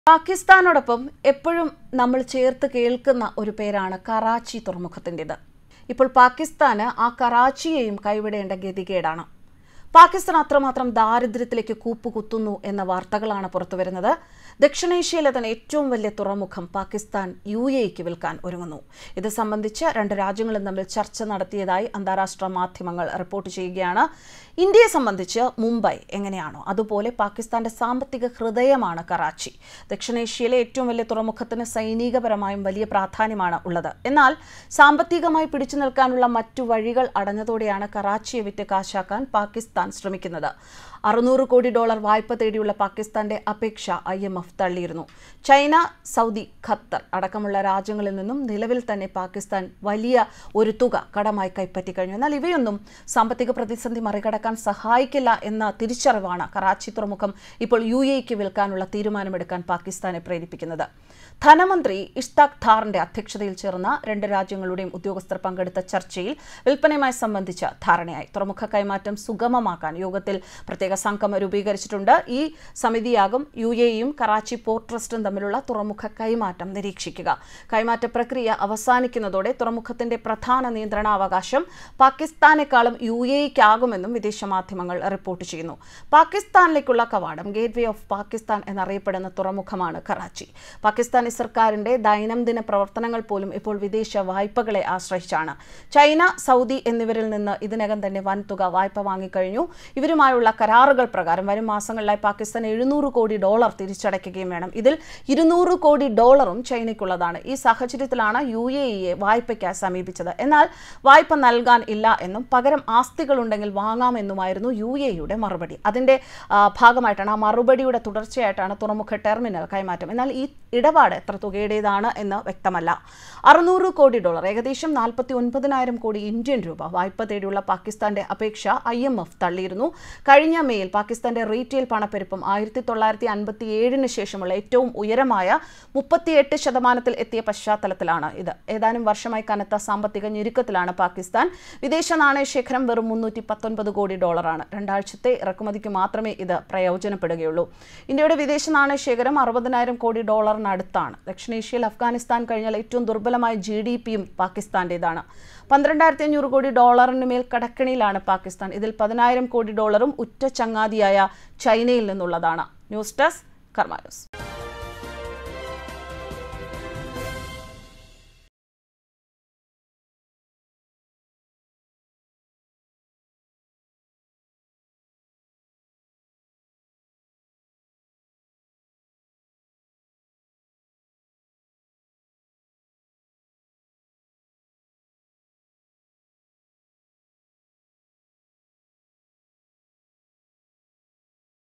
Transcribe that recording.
പാകിസ്ഥാനോടൊപ്പം എപ്പോഴും നമ്മൾ ചേർത്ത് കേൾക്കുന്ന ഒരു പേരാണ് കറാച്ചി തുറമുഖത്തിൻ്റെത് ഇപ്പോൾ പാകിസ്ഥാന് ആ കറാച്ചിയെയും കൈവിടേണ്ട ഗതികേടാണ് പാകിസ്ഥാൻ അത്രമാത്രം ദാരിദ്ര്യത്തിലേക്ക് കൂപ്പുകുത്തുന്നു എന്ന വാർത്തകളാണ് പുറത്തുവരുന്നത് ദക്ഷിണേഷ്യയിലെ തന്നെ ഏറ്റവും വലിയ തുറമുഖം പാകിസ്ഥാൻ യു എക്ക് വിൽക്കാൻ ഒരുങ്ങുന്നു ഇത് സംബന്ധിച്ച് രണ്ട് രാജ്യങ്ങളും തമ്മിൽ ചർച്ച നടത്തിയതായി അന്താരാഷ്ട്ര മാധ്യമങ്ങൾ റിപ്പോർട്ട് ചെയ്യുകയാണ് ഇന്ത്യയെ സംബന്ധിച്ച് മുംബൈ എങ്ങനെയാണോ അതുപോലെ പാകിസ്ഥാന്റെ സാമ്പത്തിക ഹൃദയമാണ് കറാച്ചി ദക്ഷിണേഷ്യയിലെ ഏറ്റവും വലിയ തുറമുഖത്തിന് സൈനികപരമായും വലിയ പ്രാധാന്യമാണ് ഉള്ളത് എന്നാൽ സാമ്പത്തികമായി പിടിച്ചു നിൽക്കാനുള്ള മറ്റു വഴികൾ അടഞ്ഞതോടെയാണ് കറാച്ചിയെ വിറ്റ് കാശാക്കാൻ പാകിസ്ഥാൻ ശ്രമിക്കുന്നത് അറുന്നൂറ് കോടി ഡോളർ വായ്പ തേടിയുള്ള പാകിസ്ഥാന്റെ അപേക്ഷ ഐ എം എഫ് തള്ളിയിരുന്നു ചൈന സൗദി ഖത്തർ അടക്കമുള്ള രാജ്യങ്ങളിൽ നിന്നും നിലവിൽ തന്നെ പാകിസ്ഥാൻ വലിയ ഒരു തുക കടമായി കൈപ്പറ്റി കഴിഞ്ഞു എന്നാൽ ഇവയൊന്നും സാമ്പത്തിക പ്രതിസന്ധി മറികടക്കാൻ സഹായിക്കില്ല എന്ന തിരിച്ചറിവാണ് കറാച്ചി തുറമുഖം ഇപ്പോൾ യു എക്ക് വിൽക്കാനുള്ള തീരുമാനമെടുക്കാൻ പാകിസ്ഥാനെ പ്രേരിപ്പിക്കുന്നത് ധനമന്ത്രി ഇഷ്താഖ് ധാറിന്റെ അധ്യക്ഷതയിൽ ചേർന്ന രണ്ട് രാജ്യങ്ങളുടെയും ഉദ്യോഗസ്ഥർ പങ്കെടുത്ത ചർച്ചയിൽ വിൽപ്പനയുമായി സംബന്ധിച്ച ധാരണയായി തുറമുഖ കൈമാറ്റം സുഗമമാക്കാൻ യോഗത്തിൽ പ്രത്യേക സംഘം രൂപീകരിച്ചിട്ടുണ്ട് ഈ സമിതിയാകും യു എയും കറാച്ചി പോർട്ട് ട്രസ്റ്റും തമ്മിലുള്ള തുറമുഖ കൈമാറ്റം നിരീക്ഷിക്കുക കൈമാറ്റ പ്രക്രിയ അവസാനിക്കുന്നതോടെ തുറമുഖത്തിന്റെ പ്രധാന നിയന്ത്രണാവകാശം പാകിസ്ഥാനേക്കാളും യു എക്കാകുമെന്നും വിദേശ മാധ്യമങ്ങൾ റിപ്പോർട്ട് ചെയ്യുന്നു പാകിസ്ഥാനിലേക്കുള്ള കവാടം ഗേറ്റ് വേ ഓഫ് പാകിസ്ഥാൻ എന്നറിയപ്പെടുന്ന തുറമുഖമാണ് കറാച്ചി പാകിസ്ഥാനി സർക്കാരിന്റെ ദൈനംദിന പ്രവർത്തനങ്ങൾ പോലും ഇപ്പോൾ വിദേശ വായ്പകളെ ആശ്രയിച്ചാണ് ചൈന സൗദി എന്നിവരിൽ നിന്ന് ഇതിനകം തന്നെ വൻതുക വായ്പ വാങ്ങിക്കഴിഞ്ഞു ഇവരുമായുള്ള കരാറുകൾ പ്രകാരം വരും മാസങ്ങളിലായി പാകിസ്ഥാൻ എഴുന്നൂറ് കോടി ഡോളർ തിരിച്ചടയ്ക്കുകയും വേണം ഇതിൽ ഇരുന്നൂറ് കോടി ഡോളറും ചൈനയ്ക്കുള്ളതാണ് ഈ സാഹചര്യത്തിലാണ് യു എ ഇയെ വായ്പയ്ക്കായി സമീപിച്ചത് എന്നാൽ വായ്പ നൽകാൻ ഇല്ല എന്നും പകരം ആസ്തികളുണ്ടെങ്കിൽ വാങ്ങാമെന്നുമായിരുന്നു യു എയുടെ മറുപടി അതിന്റെ ആ, ഭാഗമായിട്ടാണ് ആ മറുപടിയുടെ തുടർച്ചയായിട്ടാണ് തുറമുഖ ടെർമിനൽ കൈമാറ്റം എന്നാൽ ഈ ഇടപാട് എത്ര തുകയുടേതാണ് എന്ന് വ്യക്തമല്ല അറുന്നൂറ് കോടി ഡോളർ ഏകദേശം നാൽപ്പത്തി ഒൻപതിനായിരം കോടി ഇന്ത്യൻ രൂപ വായ്പ തേടിയുള്ള പാകിസ്ഥാന്റെ അപേക്ഷ ഐ എം എഫ് തള്ളിയിരുന്നു കഴിഞ്ഞ മെയിൽ പാകിസ്ഥാന്റെ റീറ്റെയിൽ പണപ്പെരുപ്പം ആയിരത്തി തൊള്ളായിരത്തി അൻപത്തി ഏഴിന് ശേഷമുള്ള ഏറ്റവും ഉയരമായ മുപ്പത്തിയെട്ട് ശതമാനത്തിൽ എത്തിയ പശ്ചാത്തലത്തിലാണ് ഇത് ഏതാനും വർഷമായി കനത്ത സാമ്പത്തിക ഞെരുക്കത്തിലാണ് പാകിസ്ഥാൻ വിദേശ നാണയശേഖരം വെറും മുന്നൂറ്റി പത്തൊൻപത് കോടി ഡോളറാണ് രണ്ടാഴ്ചത്തെ ഇറക്കുമതിക്ക് മാത്രമേ ഇത് പ്രയോജനപ്പെടുകയുള്ളൂ ഇന്ത്യയുടെ വിദേശ നാണയശേഖരം അറുപതിനായിരം കോടി ഡോളറിനടുത്താണ് ദക്ഷിണേഷ്യയിൽ അഫ്ഗാനിസ്ഥാൻ കഴിഞ്ഞാൽ ഏറ്റവും ദുർബലമായ ജി ഡി പിയും പാകിസ്ഥാന്റേതാണ് പന്ത്രണ്ടായിരത്തി അഞ്ഞൂറ് കോടി ഡോളറിന് മേൽ കടക്കണിയിലാണ് പാകിസ്ഥാൻ ഇതിൽ പതിനായിരം കോടി ഡോളറും ഉറ്റ ചങ്ങാതിയായ ചൈനയിൽ നിന്നുള്ളതാണ് ന്യൂസ് ഡെസ്ക് കർമാ ന്യൂസ്